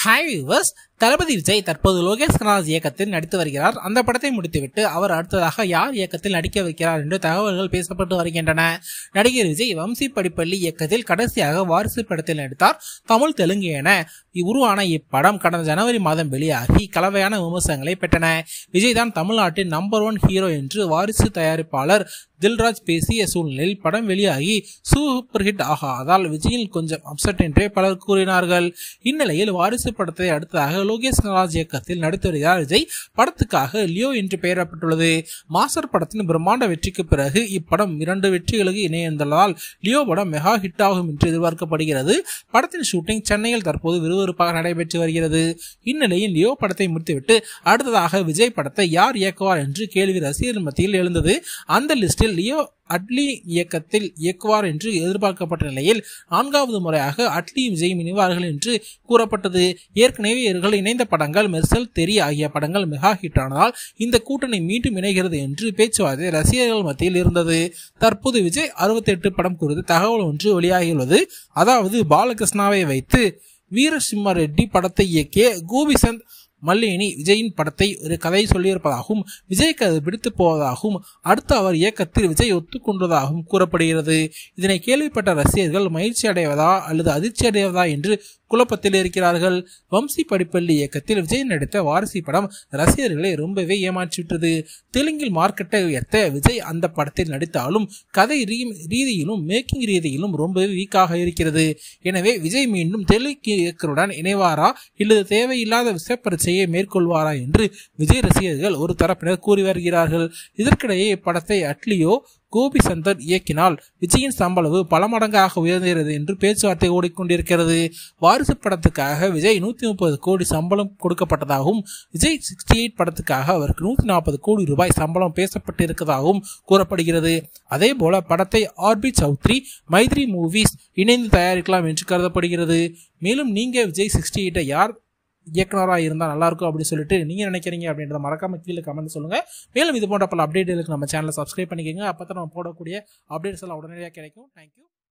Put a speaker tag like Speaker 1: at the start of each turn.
Speaker 1: hi viewers தளபதி விஜய் தற்போது லோகேஷ் கனராஜ் இயக்கத்தில் நடித்து வருகிறார் அந்த படத்தை முடித்துவிட்டு அவர் அடுத்ததாக யார் இயக்கத்தில் நடிக்க வைக்கிறார் என்று தகவல்கள் பேசப்பட்டு வருகின்றன நடிகர் விஜய் வம்சி படிப்பள்ளி இயக்கத்தில் கடைசியாக வாரிசு படத்தில் நடித்தார் தமிழ் தெலுங்கு என உருவான இப்படம் கடந்த ஜனவரி மாதம் வெளியாகி கலவையான விமர்சனங்களை பெற்றன விஜய் தான் தமிழ்நாட்டின் நம்பர் ஒன் ஹீரோ என்று வாரிசு தயாரிப்பாளர் தில்ராஜ் பேசிய சூழ்நிலையில் படம் வெளியாகி சூப்பர் ஹிட் ஆகாதால் விஜயில் கொஞ்சம் அப்செட் என்றே பலர் கூறினார்கள் இந்நிலையில் வாரிசு படத்தை அடுத்ததாக லோகேஷ் கனராஜ் இயக்கத்தில் நடித்து வருகிறார் விஜய் படத்துக்காக லியோ என்று பெயரிடப்பட்டுள்ளது மாஸ்டர் படத்தின் பிரம்மாண்ட வெற்றிக்கு பிறகு இப்படம் இரண்டு வெற்றிகளுக்கு இணைந்துள்ளதால் லியோ படம் மெகா ஹிட் ஆகும் என்று எதிர்பார்க்கப்படுகிறது படத்தின் ஷூட்டிங் சென்னையில் தற்போது விறுவிறுப்பாக நடைபெற்று வருகிறது இந்நிலையில் லியோ படத்தை முடித்துவிட்டு அடுத்ததாக விஜய் படத்தை யார் இயக்குவார் என்று கேள்வி ரசிகர்கள் மத்தியில் எழுந்தது அந்த லிஸ்டில் லியோ அட்லி இயக்கத்தில் இயக்குவார் என்று எதிர்பார்க்கப்பட்ட நிலையில் நான்காவது முறையாக அட்லி விஜய் இணைவார்கள் என்று கூறப்பட்டது ஏற்கனவே இவர்கள் இணைந்த படங்கள் மெர்சல் தெரி ஆகிய படங்கள் மெகா ஹிட் ஆனதால் இந்த கூட்டணி மீண்டும் இணைகிறது என்று பேச்சுவார்த்தை ரசிகர்கள் மத்தியில் இருந்தது தற்போது விஜய் அறுபத்தி எட்டு படம் குறித்து தகவல் ஒன்று வெளியாகியுள்ளது அதாவது பாலகிருஷ்ணாவை வைத்து வீரசிம்ம ரெட்டி படத்தை இயக்கிய கோபிசந்த் மல்லினி விஜயின் படத்தை ஒரு கதை சொல்லியிருப்பதாகவும் விஜய்க்கு அது பிடித்து போவதாகவும் அடுத்து அவர் இயக்கத்தில் விஜய் ஒத்துக்கொண்டதாகவும் கூறப்படுகிறது இதனை கேள்விப்பட்ட ரசிகர்கள் மகிழ்ச்சி அடைவதா அல்லது அதிர்ச்சி அடைவதா என்று குழப்பத்தில் இருக்கிறார்கள் வம்சி படிப்பள்ளி இயக்கத்தில் விஜய் நடித்த வாரிசு படம் ரசிகர்களை ரொம்பவே ஏமாற்றிவிட்டது தெலுங்கில் மார்க்கெட்டை உயர்த்த விஜய் அந்த படத்தில் நடித்தாலும் கதை ரீதியிலும் மேக்கிங் ரீதியிலும் ரொம்பவே வீக்காக இருக்கிறது எனவே விஜய் மீண்டும் தெலுங்கு இயக்கருடன் இணைவாரா இல்லது தேவையில்லாத விஷப்பரீட்சையை மேற்கொள்வாரா என்று விஜய் ரசிகர்கள் ஒரு தரப்பினர் கூறி வருகிறார்கள் இதற்கிடையே இப்படத்தை அட்லியோ கோபி சந்தர் இயக்கினால் விஜயின் சம்பளவு பல மடங்காக உயர்கிறது என்று பேச்சுவார்த்தை ஓடிக்கொண்டிருக்கிறது வாரிசு படத்துக்காக விஜய் நூற்றி முப்பது கோடி சம்பளம் கொடுக்கப்பட்டதாகவும் விஜய் சிக்ஸ்டி எயிட் படத்துக்காக அவருக்கு நூற்றி நாற்பது கோடி ரூபாய் சம்பளம் பேசப்பட்டிருப்பதாகவும் கூறப்படுகிறது அதே போல படத்தை ஆர்பி சௌத்ரி மைத்ரி மூவிஸ் இணைந்து தயாரிக்கலாம் என்று கருதப்படுகிறது மேலும் நீங்க விஜய் சிக்ஸ்டி எயிட்டை யார் இயக்குனராக இருந்தால் நல்லாயிருக்கும் அப்படின்னு சொல்லிட்டு நீங்கள் நினைக்கிறீங்க அப்படின்றத மறக்காம கீழே கமெண்ட் சொல்லுங்கள் மேலும் இது போன்ற பல அப்டேட்டுகளுக்கு நம்ம சேனலை சப்ஸ்கிரைப் பண்ணிக்கோங்க அப்போ தான் நம்ம போடக்கூடிய அப்டேட்ஸ் எல்லாம் உடனடியாக கிடைக்கும் தேங்க்யூ